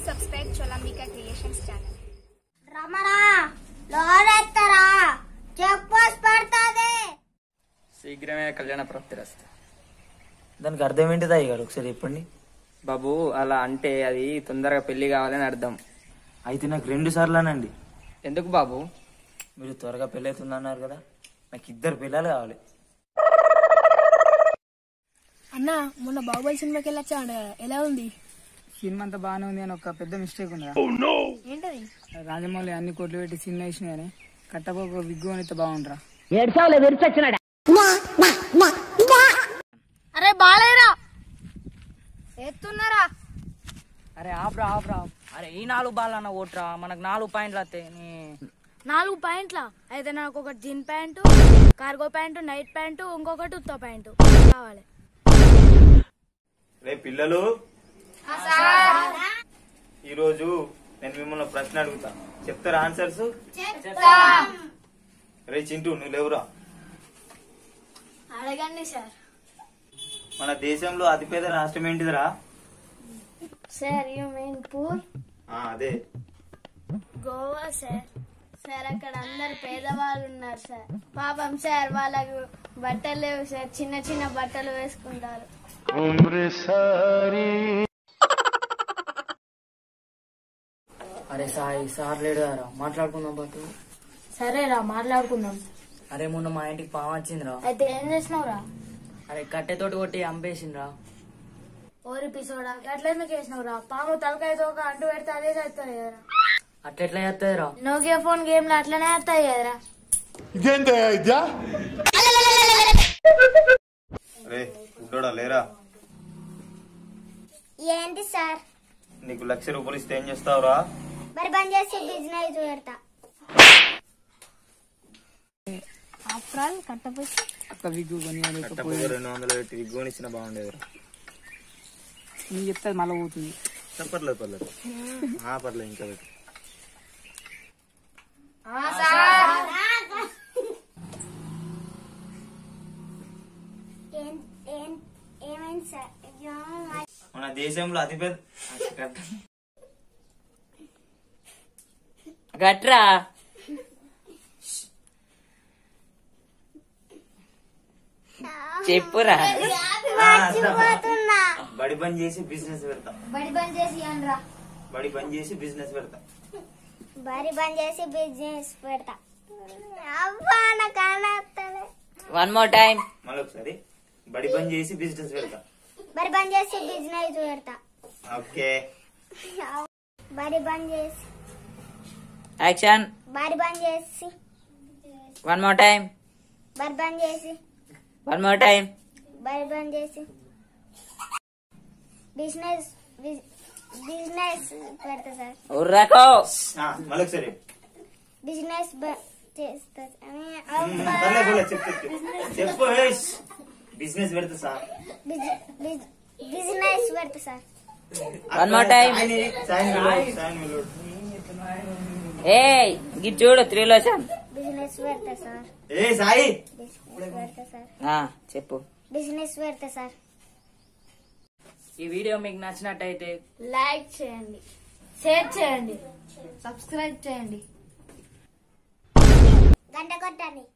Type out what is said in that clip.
subscribe Cholamika Creations channel. రమరా లోరెత్తరా check post పడుతుంది శీఘ్రమే కళ్యాణ ప్రాప్తి రస్తు దానికి అర్థం ఏంటిదా అయ్యారు ఒకసారి చెప్పండి బాబు అలా అంటే అది తొందరగా పెళ్లి కావాలని అర్థం అయితే నాకు రెండు సార్లునండి ఎందుకు బాబు మీరు త్వరగా పెళ్ళి అవుతుందన్నారు కదా నాకు ఇద్దరు పిల్లలు కావాలి అన్న మొన్న బాహుబలి సినిమాకి వెళ్ళొచ్చాడు కదా ఎలా ఉంది సినిమా అంతా బాగానే ఉంది అని ఒక పెద్ద మిస్టేక్ ఉందా ఏంటది రాజమౌళి అన్ని కోట్లు పెట్టి సినిమా వేసిన కానీ కట్టపోక విగ్గు అనితే బాగుండ్రా అరే బాలేరా ఎత్తున్నారా అరే ఆప్రా ఆప్రా అరే ఈ నాలుగు బాల్ అన్న ఓట్రా మనకు నాలుగు పాయింట్లు వస్తాయి నీ- నాలుగు ప్యాంట్ల అయితే నాకు ఒక jean pant cargo pant night pant ఇంకొకటి ఉత్త ప్యాంటు కావాలి రే పిల్లలు ఈరోజు నేను మిమ్మల్ని ప్రశ్న అడుగుతా చెప్తారా ఆన్సర్స్ రే చింటూ నువ్వు లేవురా అడగండి సార్ మన దేశంలో అతిపెద్ద రాష్ట్రం ఏంటిదిరా సార్ యూ మీన్ పూర్ ఆ, అదే గోవా సార్ సార్ అక్కడ అందరు పేదవాళ్ళు ఉన్నారు సార్ పాపం సార్ వాళ్ళకు బట్టలు లేవు సార్ చిన్న చిన్న బట్టలు వేసుకుంటారు అరే సాయి సార్ లేడు రా మాట్లాడుకుందాం పట్టు సరేరా మాట్లాడుకుందాం అరే మొన్న మా ఇంటికి పాము వచ్చిందిరా అయితే ఏం చేసినావురా అరే కట్టెతోటి కొట్టి అంపేసిందిరా ఓరి పిసోడా అట్లెందుకు వేసినావురా పాము తలకాయతో ఒక అంటు పెడితే అదే చేస్తుంది కదరా అట్లెట్లా చేస్తుందిరా నోకియా ఫోన్ గేమ్ లో అట్లనే వస్తాయి కదరా రే గుడ్డోడా లేరా ఏంటి సార్ నీకు లక్ష రూపాయలు ఇస్తే ఏం చేస్తావురా మరి బంద్ చేసి బిజినెస్ పెడతా ఆఫ్రాల్ కట్టపోయి అక్క విగ్గు కొని కట్టపోతే రెండు వందలు పెట్టి విగ్గోని ఇచ్చిన బాగుండేదిరా నీ చెప్తే మళ్ళీ పోతుంది పర్లేదు పర్లేదు ఆ, పర్లేదు ఇంకా పెట్టు ఏం- ఏం- ఏమైంది సార్ అయ్యో, మా- మన దేశంలో అతిపెద్ద గట్రా చెప్పురా మర్చిపోతున్నా బడి పని చేసి బిజినెస్ పెడతా బడి బంద్ చేసి అనరా బడి పని చేసి బిజినెస్ పెడతా బడి బంద్ చేసి బిజినెస్ పెడతా అబ్బా నాకు అనర్థలే వన్ మోర్ టైం మళ్ళీ ఒకసారి బడి పని చేసి బిజినెస్ పెడతా బడి బంద్ చేసి బిజినెస్ పెడతా ఓకే బడి బంద్ చేసి యాక్షన్ బడి బంద్ చేసి వన్ మోర్ టైం బడి బంద్ చేసి వన్ మోర్ టైం బడి బంద్ చేసి బిజినెస్ బిజ్- బిజినెస్ పెడతా సార్ ఉర్రకో ఆ, మళ్ళీ ఒకసారి బిజినెస్ బ- చేస్తా అని ఉమ్, పర్లేదు పర్లేదు చెప్పు చెప్పు. చెప్పు ఏష్. బిజినెస్ పెడతా సార్ బిజ్- బిజ్- బిజినెస్ పెడతా సార్ One more time. ఆయన సాయం పిలవడు, సాయం పిలవడు. ఏ గిది చూడు త్రిలోచన్ బిజినెస్ పెడతా సార్ ఏ సాయి బిజినెస్ పెడతా సార్ ఆ, చెప్పు బిజినెస్ పెడతా సార్ ఈ వీడియో మీకు నచ్చినట్టయితే లైక్ చేయండి షేర్ చేయండి సబ్స్క్రైబ్ చేయండి గంట కొట్టండి